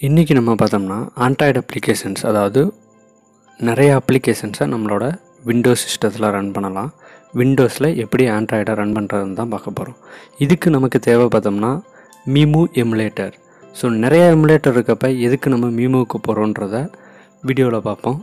இன்றைக்கி நம்ம பார்த்தோம்னா ஆண்ட்ராய்டு அப்ளிகேஷன்ஸ் அதாவது நிறைய அப்ளிகேஷன்ஸை நம்மளோட விண்டோஸ் சிஸ்டத்தில் ரன் பண்ணலாம் விண்டோஸில் எப்படி ஆண்ட்ராய்டை ரன் பண்ணுறதுன்னு தான் பார்க்க போகிறோம் இதுக்கு நமக்கு தேவை பார்த்தோம்னா மீமு எமுலேட்டர் ஸோ நிறைய எமுலேட்டர் இருக்கப்ப எதுக்கு நம்ம மீமுவுக்கு போகிறோன்றத வீடியோவில் பார்ப்போம்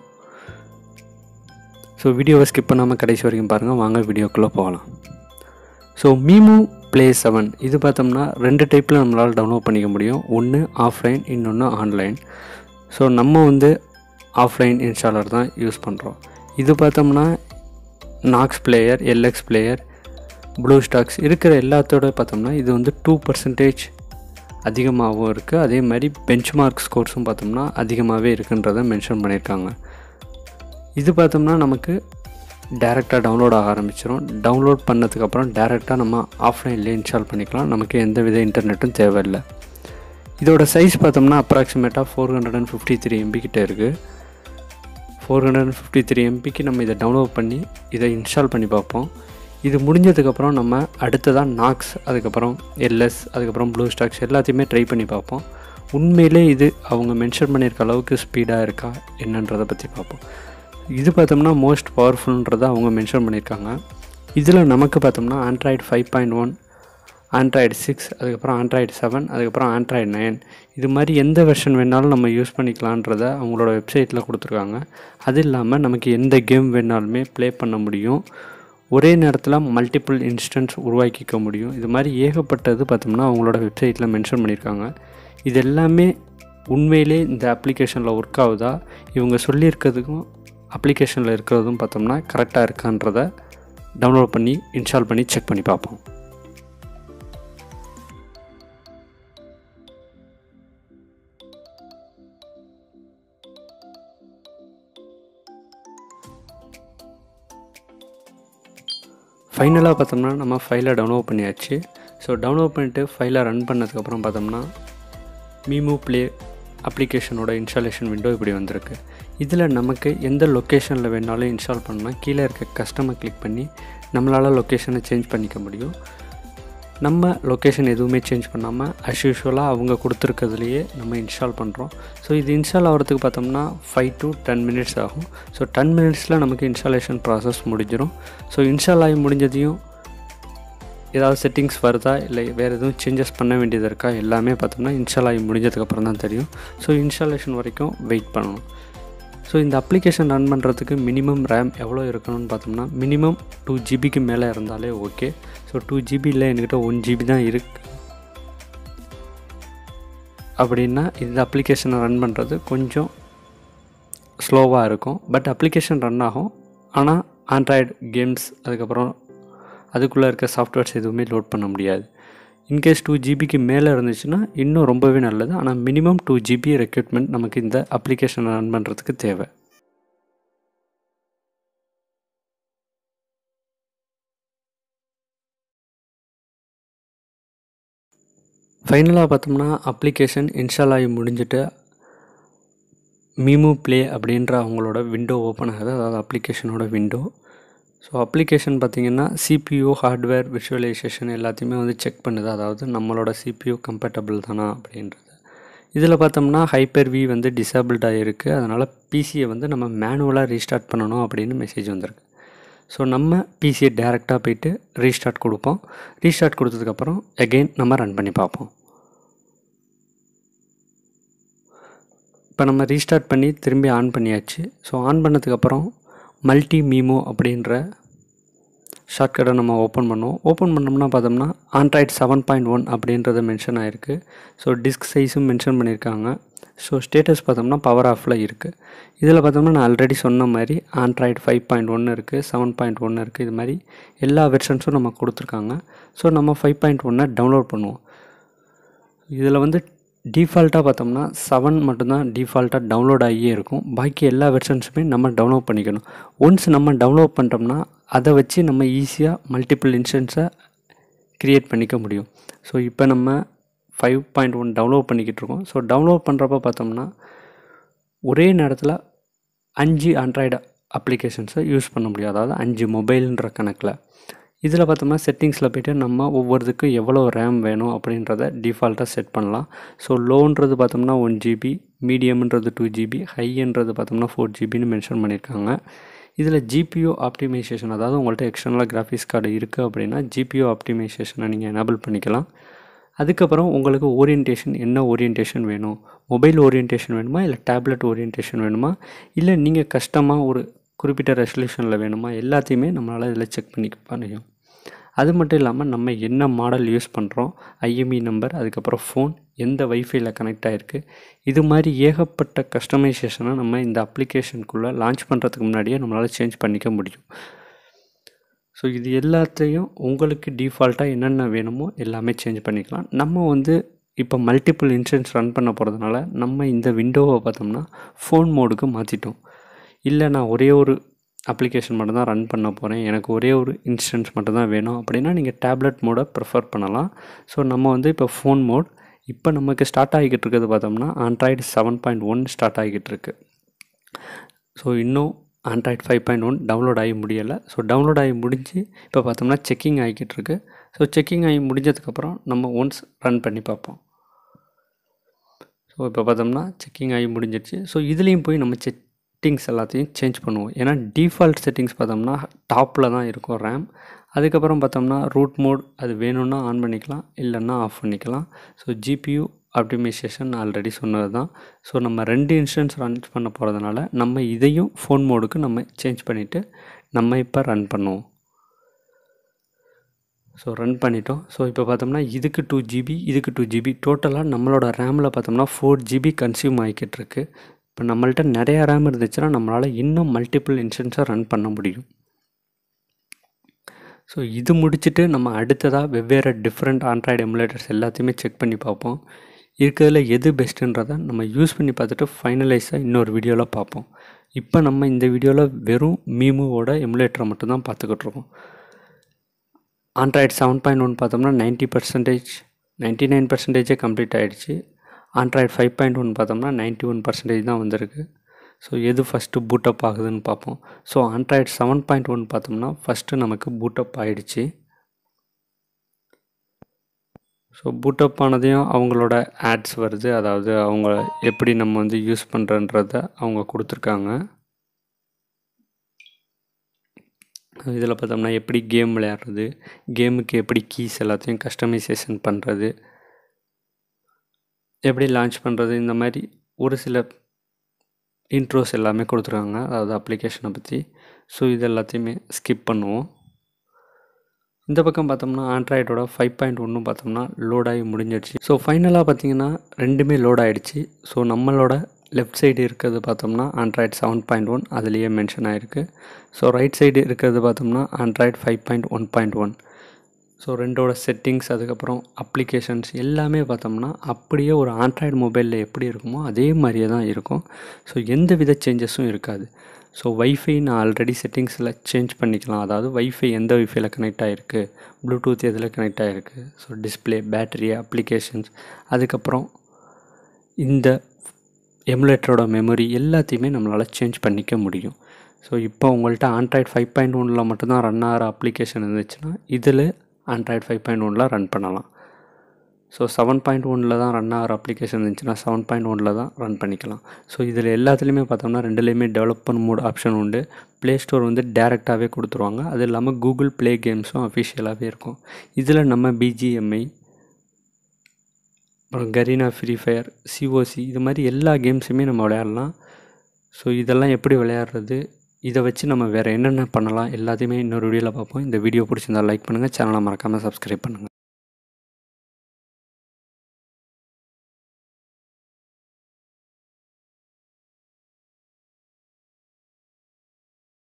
ஸோ வீடியோவை ஸ்கிப் பண்ணாமல் கடைசி வரைக்கும் பாருங்கள் வாங்க வீடியோக்குள்ளே போகலாம் ஸோ மீமு ப்ளே செவன் இது பார்த்தோம்னா ரெண்டு டைப்பில் நம்மளால் டவுன்லோட் பண்ணிக்க முடியும் ஒன்று ஆஃப்லைன் இன்னொன்று ஆன்லைன் ஸோ நம்ம வந்து ஆஃப்லைன் இன்ஸ்டாலர் தான் யூஸ் பண்ணுறோம் இது பார்த்தோம்னா நாக்ஸ் பிளேயர் எல்எக்ஸ் பிளேயர் ப்ளூ ஸ்டாக்ஸ் இருக்கிற எல்லாத்தோட பார்த்தோம்னா இது வந்து டூ பர்சன்டேஜ் அதிகமாகவும் இருக்குது அதே மாதிரி பெஞ்ச் மார்க் ஸ்கோர்ஸும் பார்த்தோம்னா அதிகமாகவே இருக்குன்றதை மென்ஷன் பண்ணியிருக்காங்க இது பார்த்தோம்னா நமக்கு டேரெக்டாக டவுன்லோட் ஆக ஆரம்பிச்சிடும் டவுன்லோட் பண்ணதுக்கப்புறம் டேரெக்டாக நம்ம ஆஃப்லைன்லேயே இன்ஸ்டால் பண்ணிக்கலாம் நமக்கு எந்த வித இன்டர்நெட்டும் தேவையில்லை இதோட சைஸ் பார்த்தோம்னா அப்ராக்சிமேட்டாக four hundred and fifty three MB கிட்ட இருக்குது four hundred and fifty three எம்பிக்கு நம்ம இதை டவுன்லோட் பண்ணி இதை இன்ஸ்டால் பண்ணி பார்ப்போம் இது முடிஞ்சதுக்கப்புறம் நம்ம அடுத்ததாக நாக்ஸ் அதுக்கப்புறம் எல்எஸ் அதுக்கப்புறம் ப்ளூ ஸ்டாக்ஸ் எல்லாத்தையுமே ட்ரை பண்ணி பார்ப்போம் உண்மையிலே இது அவங்க மென்ஷன் பண்ணியிருக்க அளவுக்கு ஸ்பீடாக இருக்கா என்னன்றதை பற்றி பார்ப்போம் இது பார்த்தோம்னா மோஸ்ட் பவர்ஃபுல்ன்றதை அவங்க மென்ஷன் பண்ணியிருக்காங்க இதில் நமக்கு பார்த்தோம்னா Android five point one Android six அதுக்கப்புறம் ஆண்ட்ராய்டு செவன் அதுக்கப்புறம் ஆண்ட்ராய்டு நைன் இது மாதிரி எந்த வெர்ஷன் வேணாலும் நம்ம யூஸ் பண்ணிக்கலான்றத அவங்களோட வெப்சைட்டில் கொடுத்துருக்காங்க அது இல்லாமல் நமக்கு எந்த கேம் வேணாலுமே ப்ளே பண்ண முடியும் ஒரே நேரத்தில் மல்டிபிள் இன்ஸ்டன்ஸ் உருவாக்கிக்க முடியும் இது மாதிரி ஏகப்பட்டது பார்த்தோம்னா அவங்களோட வெப்சைட்டில் மென்ஷன் பண்ணியிருக்காங்க இது எல்லாமே உண்மையிலே இந்த அப்ளிகேஷனில் ஒர்க் ஆகுதா இவங்க சொல்லியிருக்கிறதுக்கும் அப்ளிகேஷனில் இருக்கிறதும் பார்த்தோம்னா கரெக்டாக இருக்கான்றதை டவுன்லோட் பண்ணி இன்ஸ்டால் பண்ணி செக் பண்ணி பார்ப்போம் ஃபைனலாக பார்த்தோம்னா நம்ம ஃபைலை டவுன்லோட் பண்ணியாச்சு ஸோ டவுன்லோட் பண்ணிவிட்டு ஃபைலை ரன் பண்ணதுக்கப்புறம் பார்த்தோம்னா மீமு ப்ளே அப்ளிகேஷனோட இன்ஸ்டாலேஷன் விண்டோ இப்படி வந்திருக்கு இதில் நமக்கு எந்த லொக்கேஷனில் வேணாலும் இன்ஸ்டால் பண்ணலாம் கீழே இருக்க கஸ்டமர் கிளிக் பண்ணி நம்மளால் லொக்கேஷனை சேஞ்ச் பண்ணிக்க முடியும் நம்ம லொக்கேஷன் எதுவுமே சேஞ்ச் பண்ணாமல் அஸ் யூஷுவலாக அவங்க கொடுத்துருக்கிறதுலையே நம்ம இன்ஸ்டால் பண்ணுறோம் ஸோ இது இன்ஸ்டால் ஆகிறதுக்கு பார்த்தோம்னா ஃபைவ் டு டென் மினிட்ஸ் ஆகும் ஸோ டென் மினிட்ஸில் நமக்கு இன்ஸ்டாலேஷன் ப்ராசஸ் முடிஞ்சிடும் ஸோ இன்ஸ்டால் ஆகி முடிஞ்சதையும் ஏதாவது செட்டிங்ஸ் வருதா இல்லை வேறு எதுவும் சேஞ்சஸ் பண்ண வேண்டியது இருக்கா எல்லாமே பார்த்தோம்னா இன்ஸ்டால் ஆகி முடிஞ்சதுக்கப்புறம் தான் தெரியும் ஸோ இன்ஸ்டாலேஷன் வரைக்கும் வெயிட் பண்ணணும் ஸோ இந்த அப்ளிகேஷன் ரன் பண்ணுறதுக்கு மினிமம் ரேம் எவ்வளோ இருக்கணும்னு பார்த்தோம்னா மினிமம் டூ ஜிபிக்கு மேலே இருந்தாலே ஓகே ஸோ டூ ஜிபி இல்லை என்கிட்ட ஒன் ஜிபி தான் இருக்கு அப்படின்னா இந்த அப்ளிகேஷனை ரன் பண்ணுறது கொஞ்சம் ஸ்லோவாக இருக்கும் பட் அப்ளிகேஷன் ரன் ஆகும் ஆனால் ஆண்ட்ராய்டு கேம்ஸ் அதுக்கப்புறம் அதுக்குள்ளே இருக்க சாஃப்ட்வேர்ஸ் எதுவுமே லோட் பண்ண முடியாது இன்கேஸ் டூ ஜிபிக்கு மேலே இருந்துச்சுன்னா இன்னும் ரொம்பவே நல்லது ஆனால் மினிமம் டூ ஜிபி ரெக்யூட்மெண்ட் நமக்கு இந்த அப்ளிகேஷனை ரன் பண்ணுறதுக்கு தேவை ஃபைனலாக பார்த்தோம்னா அப்ளிகேஷன் இன்ஸ்டால் ஆகி முடிஞ்சுட்டு மீமு ப்ளே அப்படின்ற அவங்களோட விண்டோ ஓப்பன் ஆகுது அதாவது அப்ளிகேஷனோட விண்டோ ஸோ அப்ளிகேஷன் பார்த்திங்கன்னா சிபியூ ஹார்ட்வேர் விஷுவலைசேஷன் எல்லாத்தையுமே வந்து செக் பண்ணுது அதாவது நம்மளோட சிபியூ கம்பேட்டபிள் தானா அப்படின்றது இதில் பார்த்தோம்னா ஹைப்பர் வி வந்து டிசேபிள்டாக இருக்குது அதனால் பிசியை வந்து நம்ம மேனுவலாக ரீஸ்டார்ட் பண்ணணும் அப்படின்னு மெசேஜ் வந்திருக்கு ஸோ நம்ம பிசியை டேரெக்டாக போயிட்டு ரீஸ்டார்ட் கொடுப்போம் ரீஸ்டார்ட் கொடுத்ததுக்கப்புறம் எகெயின் நம்ம ரன் பண்ணி பார்ப்போம் இப்போ நம்ம ரீஸ்டார்ட் பண்ணி திரும்பி ஆன் பண்ணியாச்சு ஸோ ஆன் பண்ணதுக்கப்புறம் மல்டி மீமோ அப்படின்ற ஷார்ட்கட்டை நம்ம ஓப்பன் பண்ணுவோம் ஓப்பன் பண்ணோம்னா பார்த்தோம்னா ஆண்ட்ராய்ட் செவன் பாயிண்ட் ஒன் அப்படின்றத மென்ஷன் ஆகிருக்கு ஸோ டிஸ்க் சைஸும் மென்ஷன் பண்ணியிருக்காங்க ஸோ ஸ்டேட்டஸ் பார்த்தோம்னா பவர் ஆஃபில் இருக்குது இதில் பார்த்தோம்னா நான் ஆல்ரெடி சொன்ன மாதிரி ஆண்ட்ராய்டு ஃபைவ் பாயிண்ட் ஒன்று இருக்குது செவன் பாயிண்ட் ஒன்று இருக்குது இது மாதிரி எல்லா வெர்ஷன்ஸும் நம்ம கொடுத்துருக்காங்க ஸோ நம்ம ஃபைவ் பாயிண்ட் ஒன்னை டவுன்லோட் பண்ணுவோம் இதில் வந்து டிஃபால்ட்டாக பார்த்தோம்னா செவன் மட்டும்தான் டிஃபால்ட்டாக டவுன்லோட் ஆகியே இருக்கும் பாக்கி எல்லா வெர்ஷன்ஸுமே நம்ம டவுன்லோட் பண்ணிக்கணும் ஒன்ஸ் நம்ம டவுன்லோட் பண்ணிட்டோம்னா அதை வச்சு நம்ம ஈஸியாக மல்டிபிள் இன்ஸ்டன்ஸை க்ரியேட் பண்ணிக்க முடியும் ஸோ இப்போ நம்ம ஃபைவ் பாயிண்ட் ஒன் டவுன்லோட் பண்ணிக்கிட்டு இருக்கோம் ஸோ டவுன்லோட் பண்ணுறப்ப பார்த்தோம்னா ஒரே நேரத்தில் அஞ்சு ஆண்ட்ராய்டு அப்ளிகேஷன்ஸை யூஸ் பண்ண முடியும் அதாவது அஞ்சு மொபைல்ன்ற கணக்கில் இதில் பார்த்தோம்னா செட்டிங்ஸில் போய்ட்டு நம்ம ஒவ்வொருத்துக்கும் எவ்வளோ ரேம் வேணும் அப்படின்றத டிஃபால்ட்டாக செட் பண்ணலாம் ஸோ லோன்றது பார்த்தோம்னா ஒன் ஜிபி மீடியம்ன்றது டூ ஜிபி ஹைன்றது பார்த்தோம்னா ஃபோர் ஜிபின்னு மென்ஷன் பண்ணியிருக்காங்க இதில் ஜிபியூ ஆப்டிமைசேஷன் அதாவது உங்கள்கிட்ட எக்ஸ்டர்னலாக கிராஃபிக்ஸ் கார்டு இருக்குது அப்படின்னா ஜிபியூ ஆப்டிமைசேஷனை நீங்கள் எனேபிள் பண்ணிக்கலாம் அதுக்கப்புறம் உங்களுக்கு ஓரியன்டேஷன் என்ன ஓரியன்டேஷன் வேணும் மொபைல் ஓரியன்டேஷன் வேணுமா இல்லை டேப்லெட் ஓரியன்டேஷன் வேணுமா இல்லை நீங்கள் கஷ்டமாக ஒரு குறிப்பிட்ட ரெசல்யூஷனில் வேணுமா எல்லாத்தையுமே நம்மளால் இதில் செக் பண்ணி முடியும் அது மட்டும் இல்லாமல் நம்ம என்ன மாடல் யூஸ் பண்ணுறோம் ஐஎம்இ நம்பர் அதுக்கப்புறம் ஃபோன் எந்த வைஃபைல கனெக்ட் ஆகிருக்கு இது மாதிரி ஏகப்பட்ட கஸ்டமைசேஷனை நம்ம இந்த அப்ளிகேஷனுக்குள்ளே லான்ச் பண்ணுறதுக்கு முன்னாடியே நம்மளால் சேஞ்ச் பண்ணிக்க முடியும் ஸோ இது எல்லாத்தையும் உங்களுக்கு டிஃபால்ட்டாக என்னென்ன வேணுமோ எல்லாமே சேஞ்ச் பண்ணிக்கலாம் நம்ம வந்து இப்போ மல்டிபிள் இன்ஸ்டன்ஸ் ரன் பண்ண போகிறதுனால நம்ம இந்த விண்டோவை பார்த்தோம்னா ஃபோன் மோடுக்கு மாற்றிட்டோம் இல்லை நான் ஒரே ஒரு அப்ளிகேஷன் மட்டும் தான் ரன் பண்ண போகிறேன் எனக்கு ஒரே ஒரு இன்ஸ்டன்ஸ் மட்டும் தான் வேணும் அப்படின்னா நீங்கள் டேப்லெட் மோடை ப்ரிஃபர் பண்ணலாம் ஸோ நம்ம வந்து இப்போ ஃபோன் மோட் இப்போ நமக்கு ஸ்டார்ட் ஆகிக்கிட்டு இருக்கிறது பார்த்தோம்னா Android seven point one start ஆகிக்கிட்டு இருக்கு ஸோ இன்னும் Android five point one download ஆகி முடியலை ஸோ டவுன்லோட் ஆகி முடிஞ்சு இப்போ பார்த்தோம்னா செக்கிங் ஆகிக்கிட்டு இருக்கு ஸோ செக்கிங் ஆகி முடிஞ்சதுக்கப்புறம் நம்ம ஒன்ஸ் ரன் பண்ணி பார்ப்போம் ஸோ இப்போ பார்த்தோம்னா செக்கிங் ஆகி முடிஞ்சிருச்சு ஸோ இதுலேயும் போய் நம்ம செட்டிங்ஸ் எல்லாத்தையும் சேஞ்ச் பண்ணுவோம் ஏன்னா டிஃபால்ட் செட்டிங்ஸ் பார்த்தோம்னா டாப்பில் தான் இருக்கும் ரேம் அதுக்கப்புறம் பார்த்தோம்னா ரூட் மோட் அது வேணும்னா ஆன் பண்ணிக்கலாம் இல்லைன்னா ஆஃப் பண்ணிக்கலாம் ஸோ ஜிபியூ ஆப்டிமைசேஷன் ஆல்ரெடி சொன்னது தான் ஸோ நம்ம ரெண்டு இன்ஸ்டன்ஸ் ரன் பண்ண போகிறதுனால நம்ம இதையும் ஃபோன் மோடுக்கு நம்ம சேஞ்ச் பண்ணிவிட்டு நம்ம இப்போ ரன் பண்ணுவோம் ஸோ ரன் பண்ணிட்டோம் ஸோ இப்போ பார்த்தோம்னா இதுக்கு டூ ஜிபி இதுக்கு டூ ஜிபி டோட்டலாக நம்மளோட ரேமில் பார்த்தோம்னா ஃபோர் ஜிபி கன்சியூம் ஆகிக்கிட்டு இருக்கு இப்போ நம்மள்ட்ட நிறையா ரேம் இருந்துச்சுன்னா நம்மளால் இன்னும் மல்டிபிள் இன்ஸ்டன்ஸாக ரன் பண்ண முடியும் ஸோ இது முடிச்சுட்டு நம்ம அடுத்ததாக வெவ்வேறு டிஃப்ரெண்ட் ஆண்ட்ராய்டு எமுலேட்டர்ஸ் எல்லாத்தையுமே செக் பண்ணி பார்ப்போம் இருக்கிறதுல எது பெஸ்ட்டுன்றதை நம்ம யூஸ் பண்ணி பார்த்துட்டு ஃபைனலைஸாக இன்னொரு வீடியோவில் பார்ப்போம் இப்போ நம்ம இந்த வீடியோவில் வெறும் மீமுவோட எமுலேட்டரை மட்டும்தான் பார்த்துக்கிட்டு இருக்கோம் ஆண்ட்ராய்டு செவன் பாயிண்ட் ஒன் பார்த்தோம்னா நைன்ட்டி பர்சன்டேஜ் நைன்ட்டி நைன் பர்சன்டேஜே கம்ப்ளீட் ஆகிடுச்சு ஆண்ட்ராய்டு ஃபைவ் பாயிண்ட் ஒன் பார்த்தோம்னா நைன்ட்டி ஒன் பர்சன்டேஜ் தான் வந்திருக்கு ஸோ எது ஃபஸ்ட்டு பூட்டப் ஆகுதுன்னு பார்ப்போம் so Android seven point one பார்த்தோம்னா ஃபஸ்ட்டு நமக்கு பூட்டப் ஆகிடுச்சு ஸோ பூட்டப் ஆனதையும் அவங்களோட ஆட்ஸ் வருது அதாவது அவங்க எப்படி நம்ம வந்து யூஸ் பண்ணுறன்றத அவங்க கொடுத்துருக்காங்க இதில் பார்த்தோம்னா எப்படி கேம் விளையாடுறது கேமுக்கு எப்படி கீஸ் எல்லாத்தையும் கஸ்டமைசேஷன் பண்ணுறது எப்படி லான்ச் பண்ணுறது இந்த மாதிரி ஒரு சில இன்ட்ரோஸ் எல்லாமே கொடுத்துருக்காங்க அதாவது அப்ளிகேஷனை பற்றி ஸோ இது எல்லாத்தையுமே ஸ்கிப் பண்ணுவோம் இந்த பக்கம் பார்த்தோம்னா ஆண்ட்ராய்டோட ஃபைவ் பாயிண்ட் ஒன்று பார்த்தோம்னா லோட் ஆகி முடிஞ்சிடுச்சு ஸோ ஃபைனலாக பார்த்தீங்கன்னா ரெண்டுமே லோட் ஆகிடுச்சு ஸோ நம்மளோட லெஃப்ட் சைடு இருக்கிறது பார்த்தோம்னா ஆண்ட்ராய்டு செவன் பாயிண்ட் ஒன் அதுலேயே மென்ஷன் ஆகிருக்கு ஸோ ரைட் சைடு இருக்கிறது பார்த்தோம்னா Android five point one point one so ரெண்டோட செட்டிங்ஸ் அதுக்கப்புறம் அப்ளிகேஷன்ஸ் எல்லாமே பார்த்தோம்னா அப்படியே ஒரு ஆண்ட்ராய்டு மொபைலில் எப்படி இருக்குமோ அதே மாதிரியே தான் இருக்கும் ஸோ எந்த வித சேஞ்சஸும் இருக்காது ஸோ வைஃபை நான் ஆல்ரெடி செட்டிங்ஸில் சேஞ்ச் பண்ணிக்கலாம் அதாவது வைஃபை எந்த வைஃபைல கனெக்ட் ஆகிருக்கு ப்ளூடூத் எதில் கனெக்ட் ஆகிருக்கு ஸோ டிஸ்பிளே பேட்டரி அப்ளிகேஷன்ஸ் அதுக்கப்புறம் இந்த எமுலேட்டரோட மெமரி எல்லாத்தையுமே நம்மளால் சேஞ்ச் பண்ணிக்க முடியும் ஸோ இப்போ உங்கள்கிட்ட ஆண்ட்ராய்டு ஃபைவ் பாயிண்ட் ஒனில் மட்டும்தான் ரன் ஆகிற அப்ளிகேஷன் இருந்துச்சுன்னா இதில் ஆண்ட்ராய்டு ஃபைவ் பாயிண்ட் ஒனில் ரன் பண்ணலாம் ஸோ செவன் பாயிண்ட் ஒனில் தான் ரன் ஆகிற அப்ளிகேஷன் இருந்துச்சுன்னா செவன் பாயிண்ட் ஒனில் தான் ரன் பண்ணிக்கலாம் ஸோ இதில் எல்லாத்துலேயுமே பார்த்தோம்னா ரெண்டுலேயுமே டெவலப்மெண்ட் மோட் ஆப்ஷன் உண்டு ப்ளே ஸ்டோர் வந்து டேரெக்டாகவே கொடுத்துருவாங்க அது இல்லாமல் கூகுள் ப்ளே கேம்ஸும் அஃபிஷியலாகவே இருக்கும் இதில் நம்ம பிஜிஎம்ஐ அப்புறம் கரீனா ஃப்ரீ ஃபயர் சிஓசி இது மாதிரி எல்லா கேம்ஸுமே நம்ம விளையாடலாம் ஸோ இதெல்லாம் எப்படி விளையாடுறது இதை வச்சு நம்ம வேறு என்னென்ன பண்ணலாம் எல்லாத்தையுமே இன்னொரு வீடியோவில் பார்ப்போம் இந்த வீடியோ பிடிச்சிருந்தா லைக் பண்ணுங்கள் சேனலை மறக்காமல் சப்ஸ்கிரைப் பண்ணுங்கள்